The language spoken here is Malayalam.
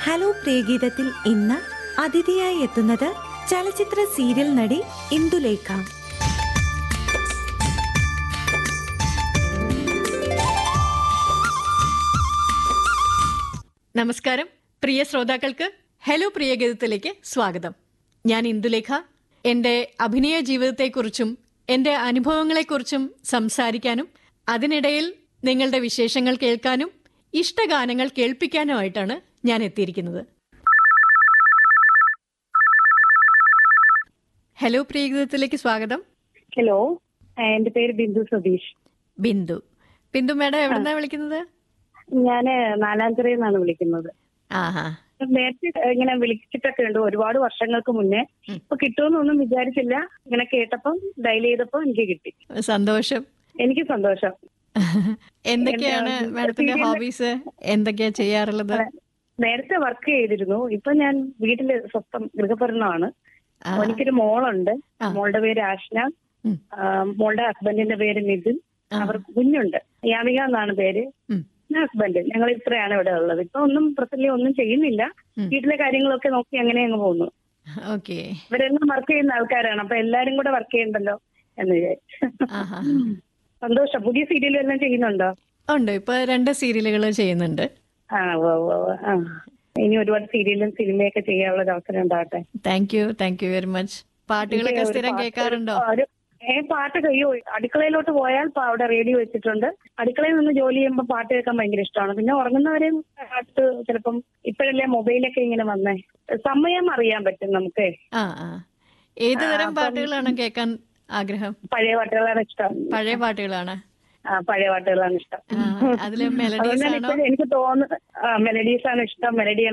ഹലോ പ്രിയഗീതത്തിൽ ഇന്ന് അതിഥിയായി എത്തുന്നത് ചലച്ചിത്ര സീരിയൽ നടി ഇന്ദുലേഖ നമസ്കാരം പ്രിയ ശ്രോതാക്കൾക്ക് ഹലോ പ്രിയഗീതത്തിലേക്ക് സ്വാഗതം ഞാൻ ഇന്ദുലേഖ എൻ്റെ അഭിനയ ജീവിതത്തെക്കുറിച്ചും എൻ്റെ അനുഭവങ്ങളെക്കുറിച്ചും സംസാരിക്കാനും അതിനിടയിൽ നിങ്ങളുടെ വിശേഷങ്ങൾ കേൾക്കാനും ഇഷ്ടഗാനങ്ങൾ കേൾപ്പിക്കാനുമായിട്ടാണ് ഞാൻ എത്തിയിരിക്കുന്നത് ഹലോ പ്രിയഗീതത്തിലേക്ക് സ്വാഗതം ഹലോ ആ, എന്റെ പേര് ബിന്ദു സതീഷ് ബിന്ദു ബിന്ദു മേഡം എവിടുന്നാ വിളിക്കുന്നത് ഞാന് നാലാഞ്ചിറയിൽ നിന്നാണ് വിളിക്കുന്നത് ആഹാ നേരത്തെ ഇങ്ങനെ വിളിച്ചിട്ടൊക്കെ ഉണ്ട് ഒരുപാട് വർഷങ്ങൾക്ക് മുന്നേ ഇപ്പൊ കിട്ടുമെന്നൊന്നും വിചാരിച്ചില്ല ഇങ്ങനെ കേട്ടപ്പം ഡയൽ ചെയ്തപ്പോ എനിക്ക് കിട്ടി സന്തോഷം എനിക്ക് സന്തോഷം എന്തൊക്കെയാണ് എന്റെ മാഡത്തിന്റെ serial- ഹോബീസ് എന്തൊക്കെയാ ചെയ്യാറുള്ളത് നേരത്തെ വർക്ക് ചെയ്തിരുന്നു ഇപ്പൊ ഞാൻ വീട്ടില് സ്വന്തം ഗൃഹഭരണമാണ് ആ, എനിക്കൊരു മോളുണ്ട് ആ. മോളുടെ പേര് ആഷ്ന ഉം. ആ, മോളുടെ ഹസ്ബൻഡിന്റെ പേര് നിതിൻ ആ. അവർക്ക് കുഞ്ഞുണ്ട് യാമിക എന്നാണ് പേര് ഉം. ഹസ്ബൻഡ് ഞങ്ങൾ ഇത്രയാണ് ഇവിടെ ഉള്ളത് ഇപ്പൊ ഒന്നും പ്രസന്റ് ഒന്നും ചെയ്യുന്നില്ല ഉം. വീട്ടിലെ കാര്യങ്ങളൊക്കെ നോക്കി അങ്ങനെ അങ്ങ് പോകുന്നു ഓക്കെ ഇവരെല്ലാം വർക്ക് ചെയ്യുന്ന ആൾക്കാരാണ് അപ്പൊ എല്ലാരും കൂടെ വർക്ക് ചെയ്യണ്ടല്ലോ എന്ന് വിചാരിച്ചു ആഹാ സന്തോഷം പുതിയ സീരിയലും എല്ലാം ചെയ്യുന്നുണ്ടോ ഉണ്ട് ഇപ്പൊ രണ്ട് സീരിയലുകൾ ചെയ്യുന്നുണ്ട് ആ ഉവ്വ് ഉവ്വ് ഉവ്വ്. ആ ഇനി ഒരുപാട് സീരിയലും സിനിമയൊക്കെ ചെയ്യാനുള്ള ഒരു അവസരം ഉണ്ടാകട്ടെ thank you thank you very much പാട്ടുകളൊക്കെ എനിക്ക് ഒരു സ്ഥിരം പാട്ട് കേൾക്കാറുണ്ടോ ഒരു ഏ പാട്ട് കഴിയോ അടുക്കളയിലോട്ട് പോയാൽ പ- അവിടെ റേഡിയോ വെച്ചിട്ടുണ്ട് അടുക്കളയിൽ നിന്ന് ജോലി ചെയ്യുമ്പോൾ പാട്ട് കേൾക്കാൻ ഭയങ്കര ഇഷ്ടമാണ് പിന്നെ ഉറങ്ങുന്നവരെയും പാട്ട് ചിലപ്പം ഇപ്പോഴല്ലേ മൊബൈലൊക്കെ ഇങ്ങനെ വന്നേ സമയം അറിയാൻ പറ്റും നമുക്ക് ആ ആ ഏത് ആ, തരം അപ്പം- പാട്ടുകളാണ് കേൾക്കാൻ ആഗ്രഹം പഴയ പാട്ടുകളാണ് ഇഷ്ടം പഴയ പാട്ടുകളാണ് ആ പഴയ പാട്ടുകളാണ് ഇഷ്ടം ആ, അതില് മെലഡീസ് അതുകൊണ്ടാണ് ആണോ ഇപ്പോഴും എനിക്ക് തോന്നുന്നത് മെലഡീസ് ആണ് ഇഷ്ടം മെലഡി